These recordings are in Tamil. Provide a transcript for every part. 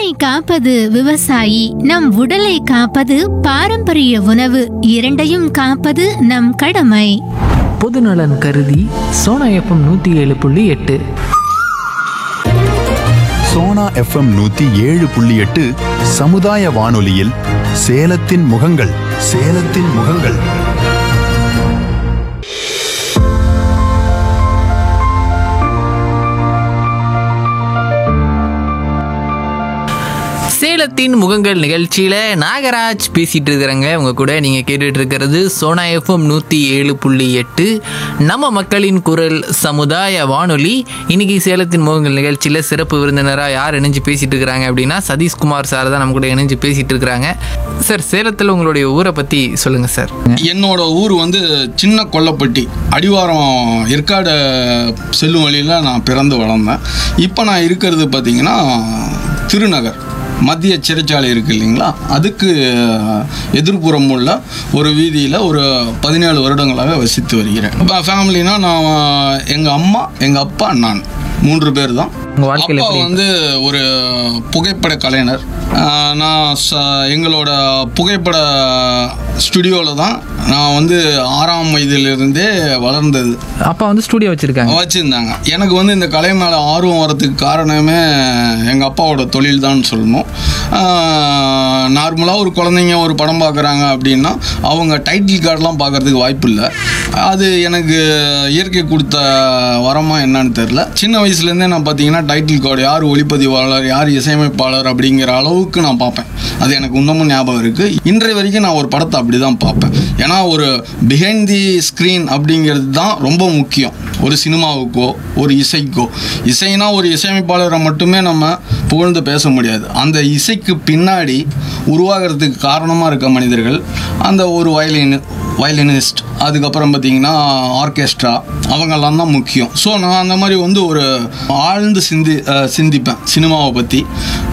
காப்பது விவசாயி நம் உடலை காப்பது பாரம்பரிய உணவு இரண்டையும் காப்பது நம் கடமை பொதுநலன் கருதி சோனா எஃப்எம் நூற்றி ஏழு புள்ளி எட்டு சோனா எஃப்எம் நூத்தி ஏழு புள்ளி எட்டு சமுதாய வானொலியில் சேலத்தின் முகங்கள் சேலத்தின் முகங்கள் சேலத்தின் முகங்கள் நிகழ்ச்சியில நாகராஜ் பேசிட்டு இருக்கிறாங்க உங்க கூட நீங்க கேட்டுட்டு இருக்கிறது சோனா எஃப்எம் நூத்தி ஏழு புள்ளி எட்டு நம்ம மக்களின் குரல் சமுதாய வானொலி இன்னைக்கு சேலத்தின் முகங்கள் நிகழ்ச்சியில சிறப்பு விருந்தினராக யார் இணைஞ்சு பேசிட்டு இருக்கிறாங்க அப்படின்னா சதீஷ்குமார் சார் தான் நம்ம கூட இணைஞ்சு பேசிட்டு இருக்கிறாங்க சார் சேலத்தில் உங்களுடைய ஊரை பத்தி சொல்லுங்க சார் என்னோட ஊர் வந்து சின்ன கொல்லப்பட்டி அடிவாரம் ஏற்காடு செல்லும் வழியில் நான் பிறந்து வளர்ந்தேன் இப்போ நான் இருக்கிறது பார்த்தீங்கன்னா திருநகர் மத்திய சிறைச்சாலை இருக்கு இல்லைங்களா அதுக்கு எதிர்ப்புறம் உள்ள ஒரு வீதியில் ஒரு பதினேழு வருடங்களாக வசித்து வருகிறேன் இப்போ ஃபேமிலினா நான் எங்கள் அம்மா எங்கள் அப்பா நான் மூன்று பேர் தான் உங்க வாழ்க்கையில அப்பா எப்படி வந்து ஒரு புகைப்பட கலைஞர் ஆஹ் நான் ச- எங்களோட புகைப்பட ஸ்டுடியோவில் தான் நான் வந்து ஆறாம் வயதிலிருந்தே வளர்ந்தது அப்பா வந்து ஸ்டூடியோ வச்சிருக்காங்க வச்சுருந்தாங்க எனக்கு வந்து இந்த கலை மேலே ஆர்வம் வரதுக்கு காரணமே எங்கள் அப்பாவோட தொழில் தான் சொல்லணும் நார்மலாக ஒரு குழந்தைங்க ஒரு படம் பார்க்குறாங்க அப்படின்னா அவங்க டைட்டில் கார்டெலாம் பார்க்கறதுக்கு வாய்ப்பு இல்லை அது எனக்கு இயற்கை கொடுத்த வரமா என்னன்னு தெரில சின்ன வயசுலேருந்தே நான் பார்த்தீங்கன்னா டைட்டில் கார்டு யார் ஒளிப்பதிவாளர் யார் இசையமைப்பாளர் அப்படிங்கிற அளவுக்கு நான் பார்ப்பேன் அது எனக்கு இன்னமும் ஞாபகம் இருக்குது இன்றைய வரைக்கும் நான் ஒரு படத்தை அப்படி தான் பார்ப்பேன் ஏன்னா ஒரு பிஹைண்ட் தி ஸ்க்ரீன் அப்படிங்கிறது தான் ரொம்ப முக்கியம் ஒரு சினிமாவுக்கோ ஒரு இசைக்கோ இசைனா ஒரு இசையமைப்பாளரை மட்டுமே நம்ம புகழ்ந்து பேச முடியாது அந்த இசைக்கு பின்னாடி உருவாகிறதுக்கு காரணமாக இருக்க மனிதர்கள் அந்த ஒரு வயலின் வயலினிஸ்ட் அதுக்கப்புறம் பார்த்தீங்கன்னா ஆர்கெஸ்ட்ரா அவங்கெல்லாம் தான் முக்கியம் ஸோ நான் அந்த மாதிரி வந்து ஒரு ஆழ்ந்து சிந்தி அஹ், சிந்திப்பேன் சினிமாவை பற்றி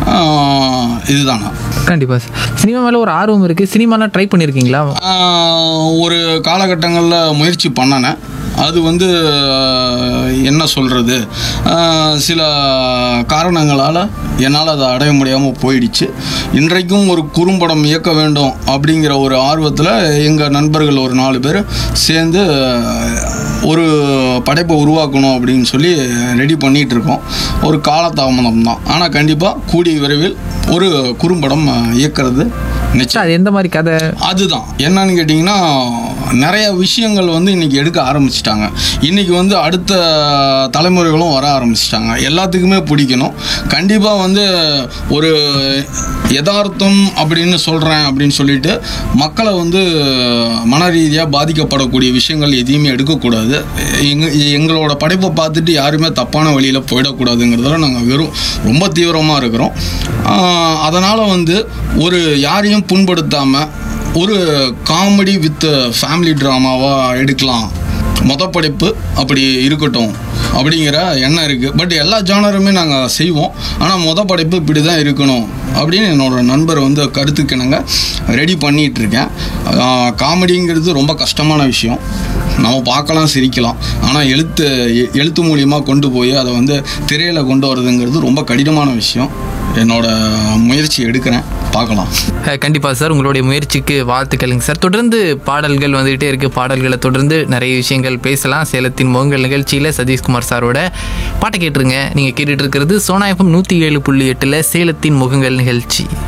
இதுதான் நான் கண்டிப்பா சார் சினிமா மேல ஒரு ஆர்வம் இருக்கு சினிமாலாம் ட்ரை பண்ணியிருக்கீங்களா ஆஹ் ஒரு காலகட்டங்களில் முயற்சி பண்ணினேன் அது வந்து ஆஹ், என்ன சொல்கிறது சில காரணங்களால் என்னால் அதை அடைய முடியாமல் போயிடுச்சு இன்றைக்கும் ஒரு குறும்படம் இயக்க வேண்டும் அப்படிங்கிற ஒரு ஆர்வத்தில் எங்கள் நண்பர்கள் ஒரு நாலு பேர் சேர்ந்து ஒரு படைப்பை உருவாக்கணும் அப்படின்னு சொல்லி ரெடி பண்ணிகிட்டு இருக்கோம் ஒரு காலதாமதம் தான் ஆனால் கண்டிப்பாக கூடிய விரைவில் ஒரு குறும்படம் ஆஹ், இயக்கிறது நிச்சயம் அது எந்த மாதிரி கதை அதுதான் என்னன்னு கேட்டிங்கன்னா நிறைய விஷயங்கள் வந்து இன்னைக்கு எடுக்க ஆரம்பிச்சிட்டாங்க இன்னைக்கு வந்து அடுத்த தலைமுறைகளும் வர ஆரம்பிச்சிட்டாங்க எல்லாத்துக்குமே பிடிக்கணும் கண்டிப்பாக வந்து ஒரு யதார்த்தம் அப்படின்னு சொல்கிறேன் அப்படின்னு சொல்லிட்டு மக்களை வந்து மன ரீதியாக பாதிக்கப்படக்கூடிய விஷயங்கள் எதையுமே எடுக்கக்கூடாது எங்க எங்களோட படைப்பை பார்த்துட்டு யாருமே தப்பான வழியில் போயிடக்கூடாதுங்கிறதுல நாங்கள் வெறும் ரொம்ப தீவிரமாக இருக்கிறோம் அதனால் வந்து ஒரு யாரையும் புண்படுத்தாமல் ஒரு காமெடி வித் ஃபேமிலி ட்ராமாவாக எடுக்கலாம் மொத படைப்பு அப்படி இருக்கட்டும் அப்படிங்கிற எண்ணம் இருக்குது பட் எல்லா ஜானருமே நாங்கள் செய்வோம் ஆனால் மொத படைப்பு இப்படி தான் இருக்கணும் அப்படின்னு என்னோட நண்பர் வந்து கருத்துக்கிணங்க ரெடி பண்ணிகிட்டு இருக்கேன் காமெடிங்கிறது ரொம்ப கஷ்டமான விஷயம் நம்ம பார்க்கலாம் சிரிக்கலாம் ஆனால் எழுத்து எ- எழுத்து மூலியமாக கொண்டு போய் அதை வந்து திரையில் கொண்டு வரதுங்கிறது ரொம்ப கடினமான விஷயம் என்னோட முயற்சி எடுக்கிறேன் பார்க்கலாம் அஹ் கண்டிப்பா சார் உங்களுடைய முயற்சிக்கு வாழ்த்துக்களுங்க சார் தொடர்ந்து பாடல்கள் வந்துகிட்டே இருக்கு பாடல்களை தொடர்ந்து நிறைய விஷயங்கள் பேசலாம் சேலத்தின் முகங்கள் நிகழ்ச்சியில சதீஷ்குமார் சாரோட பாட்டை கேட்டுருங்க நீங்க கேட்டுட்டு இருக்கிறது சோனா எஃப்எம் நூத்தி ஏழு புள்ளி எட்டுல சேலத்தின் முகங்கள் நிகழ்ச்சி